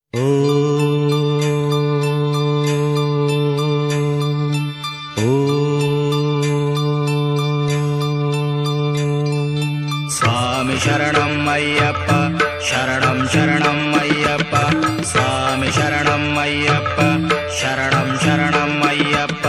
స్వామి శరణం అయ్యప్ప శరణం శరణం అయ్యప్ప స్వామి శరణం అయ్యప్ప శరణం శరణం అయ్యప్ప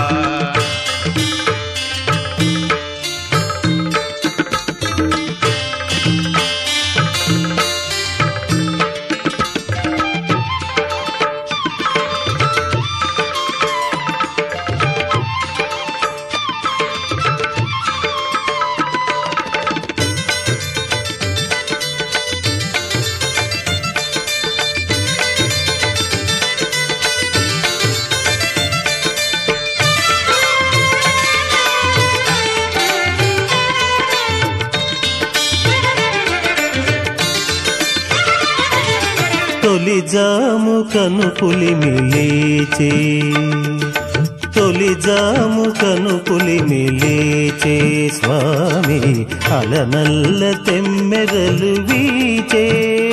తొలి జాము కను పులిమి లేచే తొలి జాము కను పులిమి లేచే స్వామి అలనల్ల తెమ్మెరలు వీచే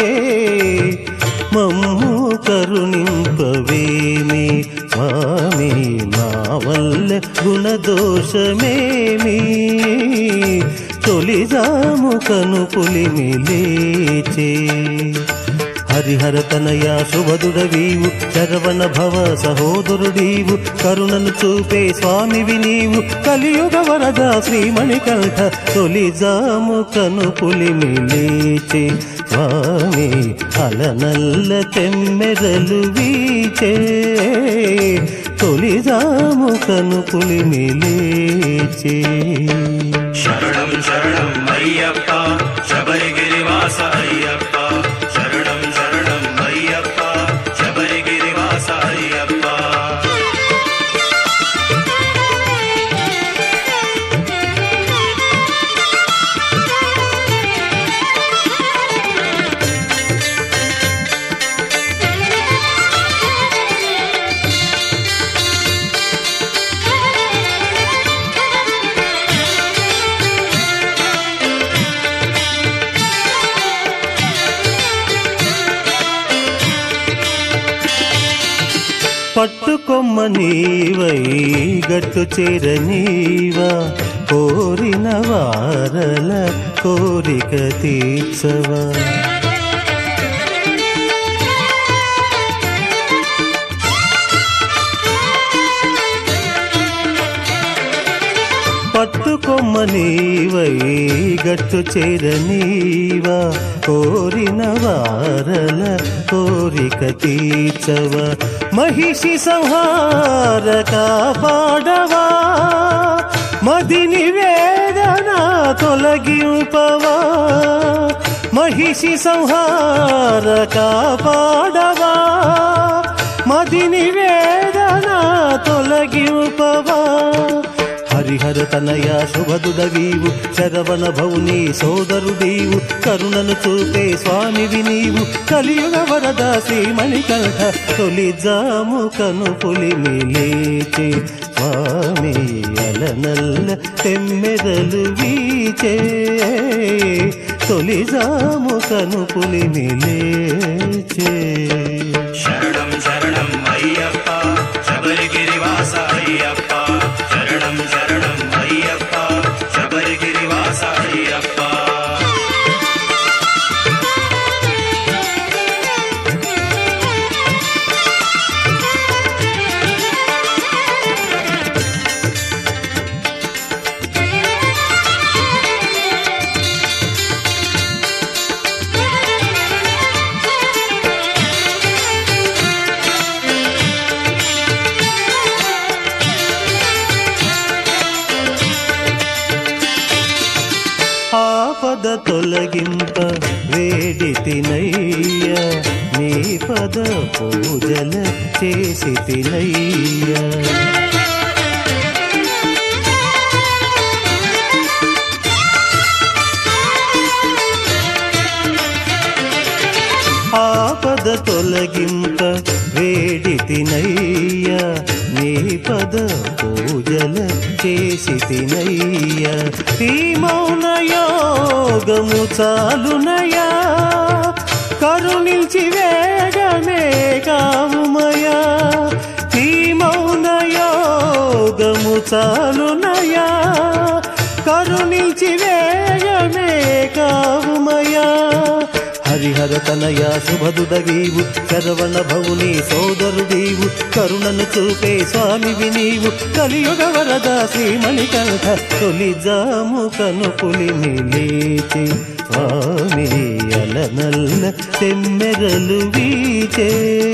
మమ్ము కరుణింపవేమి స్వామి మా వల్ల గుణదోషమేమి తొలి జాము కను పులిమి లేచే హరిహర తనయ శుభదుడవీవు శరవణ భవ సహోదరుడీవు కరుణను చూపే స్వామివి నీవు కలియుగ వరద శ్రీమణికంఠ తొలి జాము కను పులిమి లేచే స్వామి అలనల్ల తెమ్మెరలు వీచే తొలి జాము కను పులిమి లేచే శరణం శరణం అయ్యప్ప శబరిగిరివాస అయ్యప్ప శరణం శరణం అయ్యప్ప శబరిగిరివాస అయ్యప్ప పట్టుకొమ్మ నీవై గట్టు చేర నీవా కోరిన వారల కోరిక తీర్చవా పట్టుకొమ్మ నీవై గట్టు చేర నీవా కోరిన వారల కోరిక తీర్చవ మహిషి సంహార కాపాడవా మదిని వేదన తొలగింపవా మహిషి సంహార కాపాడవా మదిని వేదన తొలగింపవా హరిహర తనయ శుభదుడవీవు శరవణ భౌని సోదరుడీవు కరుణను చూపే స్వామివి నీవు కలియుగ వరద శ్రీమణికంఠ తొలి జాము కను పులిమి లేచే స్వామి అలనల్ల తెమ్మెదలు వీచే తొలి జాము కను పులిమి లేచే శరణం శరణం అయ్యప్ప శబరిగిరివాస అయ్యప్ప శరణం శరణం అయ్యప్ప శబరిగిరివాస అయ్యప్ప ఆపద తొలగింప వేడి తినయ్య నీ పద పూజల చేసి తినయ్య ఆపద తొలగింప వేడి తినయ్య నీ పద పూజల చేసి తినయ్య ఈ మౌన యోగము చాలునయా కరుణించి వేగమే శుభతనయ శుభదుడవీవు శరవణ భవుని సోదరుడీవు కరుణను చూపే స్వామివి నీవు కలియుగ వరద శ్రీమణికంఠ తొలి జాము కను పులిని లేచి స్వామి అలనల్ల తెమ్మెరలు వీచే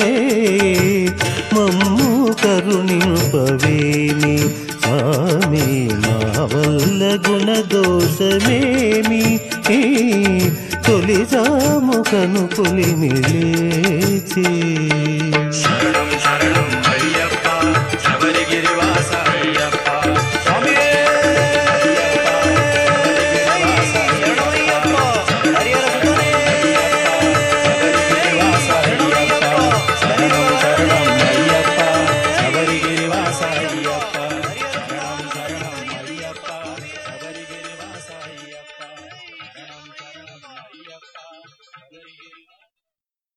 మమ్ము కరుణింపవేమి స్వామి మా వల్ల గుణదోషమేమి తొలి జాము కను పులిమి లేచి